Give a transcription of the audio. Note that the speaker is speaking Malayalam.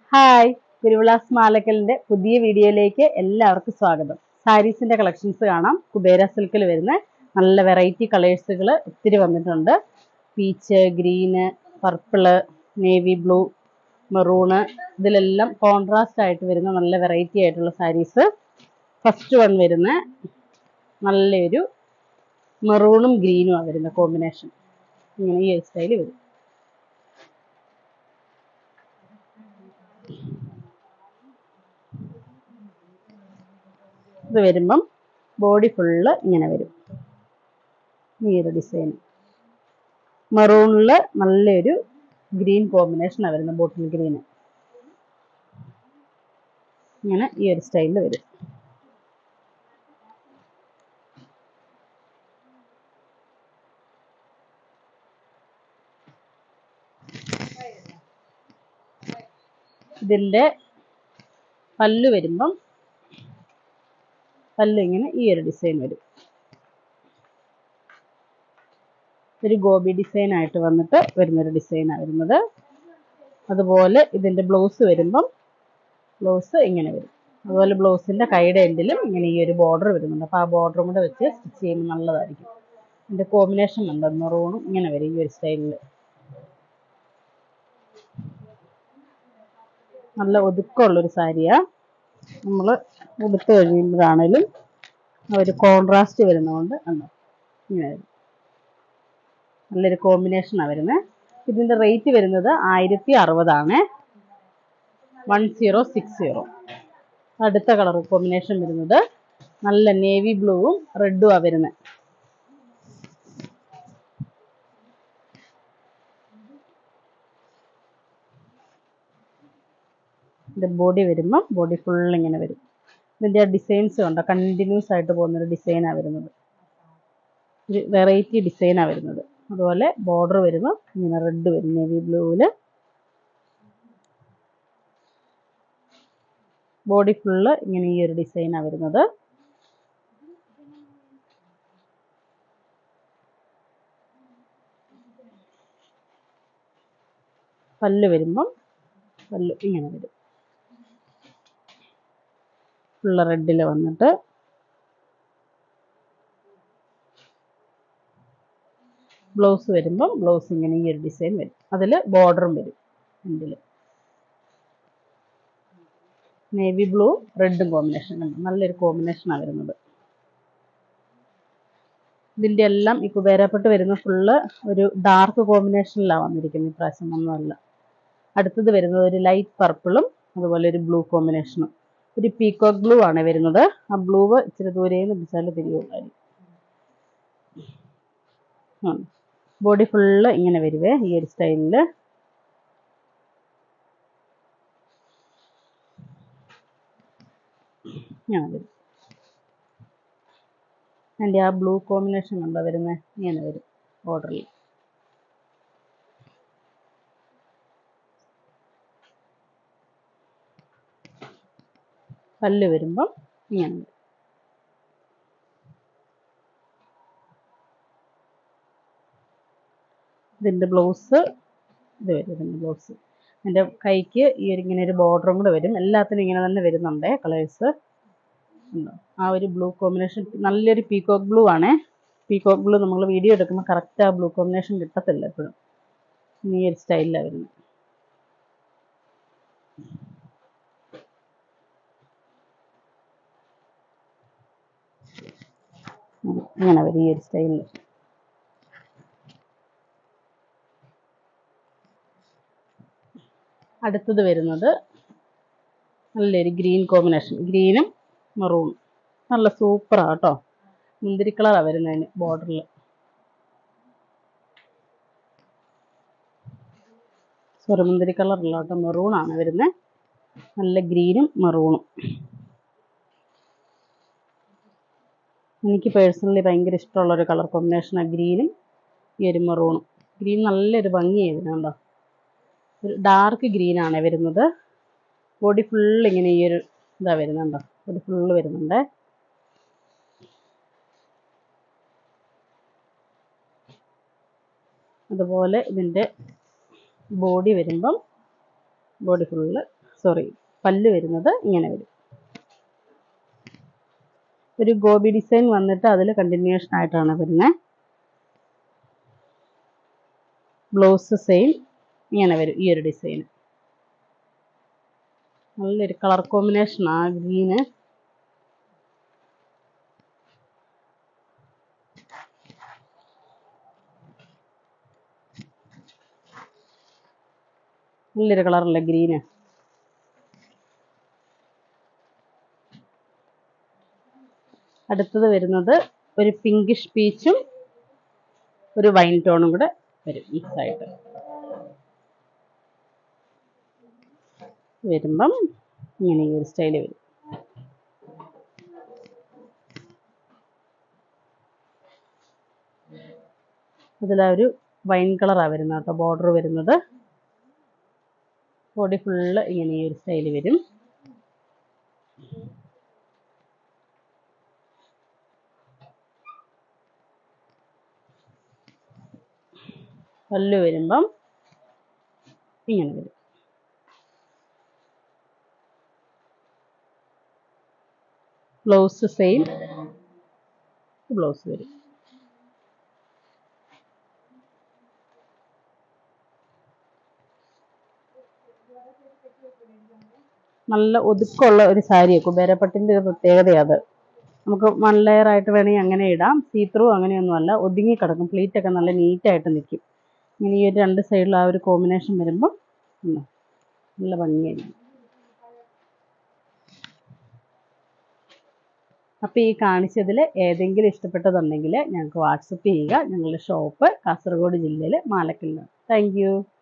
ഹായ് ഗുരുവിലാസ് മാലക്കലിന്റെ പുതിയ വീഡിയോയിലേക്ക് എല്ലാവർക്കും സ്വാഗതം സാരീസിന്റെ കളക്ഷൻസ് കാണാം കുബേര സിൽക്കിൽ വരുന്ന നല്ല വെറൈറ്റി കളേഴ്സുകൾ ഒത്തിരി വന്നിട്ടുണ്ട് peach green purple navy blue maroon ഇതിലെല്ലാം കോൺട്രാസ്റ്റ് ആയിട്ട് വരുന്ന നല്ല വെറൈറ്റി ആയിട്ടുള്ള സാരീസ് ഫസ്റ്റ് വൺ വരുന്ന നല്ലൊരു മെറൂണും ഗ്രീനുമാണ് വരുന്ന കോമ്പിനേഷൻ ഇങ്ങനെ ഈ സ്റ്റൈൽ വരും ഇത് വരുമ്പം ബോഡി ഫുള്ള് ഇങ്ങനെ വരും ഈ ഒരു ഡിസൈൻ മെറൂണിൽ നല്ലൊരു ഗ്രീൻ കോമ്പിനേഷനാണ് വരുന്നത് ബോട്ടിൽ ഗ്രീന് ഇങ്ങനെ ഈ ഒരു സ്റ്റൈലിൽ വരും ഇതിൻ്റെ പല്ല് വരുമ്പം പല്ല് ഇങ്ങനെ ഈ ഒരു ഡിസൈൻ വരും ഒരു ഗോപി ഡിസൈൻ ആയിട്ട് വന്നിട്ട് വരുന്നൊരു ഡിസൈനാണ് വരുന്നത് അതുപോലെ ഇതിൻ്റെ ബ്ലൗസ് വരുമ്പം ബ്ലൗസ് ഇങ്ങനെ വരും അതുപോലെ ബ്ലൗസിൻ്റെ കൈയുടെ എൻഡിലും ഇങ്ങനെ ഈ ഒരു ബോർഡർ വരുന്നുണ്ട് അപ്പോൾ ആ ബോർഡറും കൂടെ വെച്ച് സ്റ്റിച്ച് ചെയ്യുമ്പോൾ നല്ലതായിരിക്കും ഇതിൻ്റെ കോമ്പിനേഷൻ ഉണ്ട് മെറൂണും ഇങ്ങനെ വരും ഈ ഒരു സ്റ്റൈലിൽ നല്ല ഒതുക്കമുള്ളൊരു സാരിയാണ് നമ്മൾ ഉടുത്ത് കഴിയുമ്പോഴാണേലും ആ ഒരു കോൺട്രാസ്റ്റ് വരുന്നതുകൊണ്ട് ഉണ്ടോ ഇങ്ങനെ വരും നല്ലൊരു കോമ്പിനേഷനാണ് വരുന്നത് ഇതിൻ്റെ റേറ്റ് വരുന്നത് ആയിരത്തി അറുപതാണ് വൺ സീറോ സിക്സ് സീറോ അടുത്ത കളർ കോമ്പിനേഷൻ വരുന്നത് നല്ല നേവി ബ്ലൂവും റെഡുമാണ് വരുന്നത് ഇതിൻ്റെ ബോഡി വരുമ്പം ബോഡി ഫുൾ ഇങ്ങനെ വരും ഇതിൻ്റെ ഡിസൈൻസ് ഉണ്ടോ കണ്ടിന്യൂസ് ആയിട്ട് പോകുന്നൊരു ഡിസൈനാണ് വരുന്നത് ഒരു വെറൈറ്റി ഡിസൈനാണ് വരുന്നത് അതുപോലെ ബോർഡർ വരുമ്പോൾ ഇങ്ങനെ റെഡ് വരും നേവി ബ്ലൂവിൽ ബോഡി ഫുള്ള് ഇങ്ങനെ ഈ ഒരു ഡിസൈനാണ് വരുന്നത് പല്ല് വരുമ്പം പല്ല് ഇങ്ങനെ വരും ഫുള്ള് റെഡിൽ വന്നിട്ട് ബ്ലൗസ് വരുമ്പം ബ്ലൗസ് ഇങ്ങനെ ഈ ഒരു ഡിസൈൻ വരും അതിൽ ബോർഡറും വരും എൻഡിൽ നേവി ബ്ലൂ റെഡും കോമ്പിനേഷൻ ഉണ്ട് നല്ലൊരു കോമ്പിനേഷനാണ് വരുന്നത് ഇതിൻ്റെ എല്ലാം ഈ കുബേരപ്പെട്ട് വരുന്ന ഫുള്ള് ഒരു ഡാർക്ക് കോമ്പിനേഷനിലാണ് വന്നിരിക്കുന്നത് ഇപ്രാവശ്യം ഒന്നുമല്ല അടുത്തത് വരുന്നത് ഒരു ലൈറ്റ് പർപ്പിളും അതുപോലെ ഒരു ബ്ലൂ കോമ്പിനേഷനും ഒരു പീക്കോക്ക് ബ്ലൂ ആണ് വരുന്നത് ആ ബ്ലൂ ഇച്ചിരി ദൂരേന്ന് പിടിച്ചാൽ തിരിയുള്ളായിരിക്കും ബോഡി ഫുള്ള് ഇങ്ങനെ വരുവേ ഈ ഒരു സ്റ്റൈലിൽ ഇങ്ങനെ വരും അതിൻ്റെ ആ ബ്ലൂ കോമ്പിനേഷൻ കണ്ടോ വരുന്നത് ഇങ്ങനെ വരും ഓർഡറിൽ പല്ല് വരുമ്പം ഇങ്ങനെ വരും ഇതിൻ്റെ ബ്ലൗസ് ഇത് വരും ഇതിൻ്റെ ബ്ലൗസ് എൻ്റെ കൈക്ക് ഈ ഒരു ഇങ്ങനെ ഒരു ബോർഡറും കൂടെ വരും എല്ലാത്തിനും ഇങ്ങനെ തന്നെ വരുന്നുണ്ട് കളേഴ്സ് ഉണ്ടോ ആ ഒരു ബ്ലൂ കോമ്പിനേഷൻ നല്ലൊരു പീകോക്ക് ബ്ലൂ ആണേ പീകോക്ക് ബ്ലൂ നമ്മൾ വീഡിയോ എടുക്കുമ്പോൾ കറക്റ്റ് ആ ബ്ലൂ കോമ്പിനേഷൻ കിട്ടത്തില്ല എപ്പോഴും ഈ ഒരു സ്റ്റൈലിലാണ് വരുന്നത് ഇങ്ങനെ വരും ഈ ഒരു സ്റ്റൈലിൽ അടുത്തത് വരുന്നത് നല്ലൊരു ഗ്രീൻ കോമ്പിനേഷൻ ഗ്രീനും മെറൂണും നല്ല സൂപ്പറാണ് കേട്ടോ മുന്തിരി കളറാണ് വരുന്നതിന് ബോർഡറിൽ സോറി മുന്തിരി കളറല്ല കേട്ടോ മെറൂണാണ് വരുന്നത് നല്ല ഗ്രീനും മെറൂണും എനിക്ക് പേഴ്സണലി ഭയങ്കര ഇഷ്ടമുള്ളൊരു കളർ കോമ്പിനേഷനാണ് ഗ്രീനും ഈ ഒരു മെറൂണും ഗ്രീൻ നല്ലൊരു ഭംഗിയായിരുന്നു കണ്ടോ ഒരു ഡാർക്ക് ഗ്രീനാണ് വരുന്നത് ബോഡി ഫുൾ ഇങ്ങനെ ഈ ഒരു ഇതാ വരുന്നുണ്ടോ ബോഡി ഫുള്ള് വരുന്നുണ്ട് അതുപോലെ ഇതിൻ്റെ ബോഡി വരുമ്പം ബോഡി ഫുള്ള് സോറി പല്ല് വരുന്നത് ഇങ്ങനെ വരും ഒരു ഗോബി ഡിസൈൻ വന്നിട്ട് അതിൽ കണ്ടിന്യൂഷൻ ആയിട്ടാണ് വരുന്നത് ബ്ലൗസ് സെയിം ഇങ്ങനെ വരും ഈ ഒരു ഡിസൈൻ നല്ലൊരു കളർ കോമ്പിനേഷൻ ആ ഗ്രീന് നല്ലൊരു കളറല്ലേ ഗ്രീന് അടുത്തത് വരുന്നത് ഒരു പിങ്കിഷ് പീച്ചും ഒരു വൈൻ ടോണും കൂടെ വരും മിക്സ് ആയിട്ട് വരുമ്പം ഇങ്ങനെ ഈ ഒരു സ്റ്റൈല് വരും അതിലാ ഒരു വൈൻ കളറാണ് വരുന്നത് കേട്ടോ ബോർഡർ വരുന്നത് ബോഡി ഫുള്ള് ഇങ്ങനെ ഈ ഒരു സ്റ്റൈല് വരും പല്ല് വരുമ്പം ഇങ്ങനെ വരും ബ്ലൗസ് സെയിം ബ്ലൗസ് വരും നല്ല ഒതുക്കമുള്ള ഒരു സാരിയാണ് കുബേരപ്പട്ടിൻ്റെ ഒരു പ്രത്യേകതയാണ് അത് നമുക്ക് വൺ ലെയർ ആയിട്ട് വേണമെങ്കിൽ അങ്ങനെ ഇടാം സീ ത്രൂ അങ്ങനെയൊന്നുമല്ല ഒതുങ്ങി കിടക്കും പ്ലീറ്റ് ഒക്കെ നല്ല നീറ്റായിട്ട് നിൽക്കും ഇങ്ങനെ ഈ ഒരു രണ്ട് സൈഡിൽ ആ ഒരു കോമ്പിനേഷൻ വരുമ്പം ഉം, നല്ല ഭംഗിയായിരിക്കും അപ്പോൾ ഈ കാണിച്ചതിൽ ഏതെങ്കിലും ഇഷ്ടപ്പെട്ടതുണ്ടെങ്കിൽ ഞങ്ങൾക്ക് വാട്സപ്പ് ചെയ്യുക ഞങ്ങളുടെ ഷോപ്പ് കാസർഗോഡ് ജില്ലയിൽ മാലക്കല്ലാണ് താങ്ക് യു